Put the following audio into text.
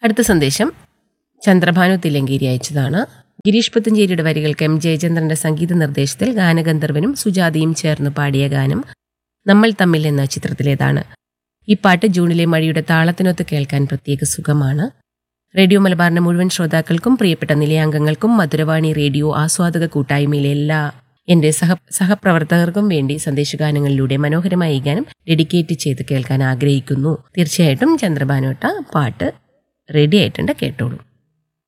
അടുത്ത സന്ദേശം ചന്ദ്രഭാനു തില്ലങ്കേരി അയച്ചതാണ് ഗിരീഷ് പുത്തഞ്ചേരിയുടെ വരികൾക്ക് എം ജയചന്ദ്രന്റെ സംഗീത നിർദ്ദേശത്തിൽ ഗാനഗന്ധർവനും സുജാതയും ചേർന്ന് പാടിയ ഗാനം നമ്മൾ തമ്മിൽ എന്ന ചിത്രത്തിലേതാണ് ഈ പാട്ട് ജൂണിലെ മഴയുടെ താളത്തിനൊത്ത് കേൾക്കാൻ പ്രത്യേക സുഖമാണ് റേഡിയോ മലബാറിന്റെ മുഴുവൻ ശ്രോതാക്കൾക്കും പ്രിയപ്പെട്ട നിലയാംഗങ്ങൾക്കും മധുരവാണി റേഡിയോ ആസ്വാദക കൂട്ടായ്മയിലെ എല്ലാ എന്റെ സഹ സഹപ്രവർത്തകർക്കും വേണ്ടി സന്ദേശഗാനങ്ങളിലൂടെ മനോഹരമായ ഈ ഗാനം ഡെഡിക്കേറ്റ് ചെയ്ത് കേൾക്കാൻ ആഗ്രഹിക്കുന്നു തീർച്ചയായിട്ടും ചന്ദ്രഭാനോട്ട പാട്ട് റെഡി ആയിട്ടുണ്ട് കേട്ടോളൂ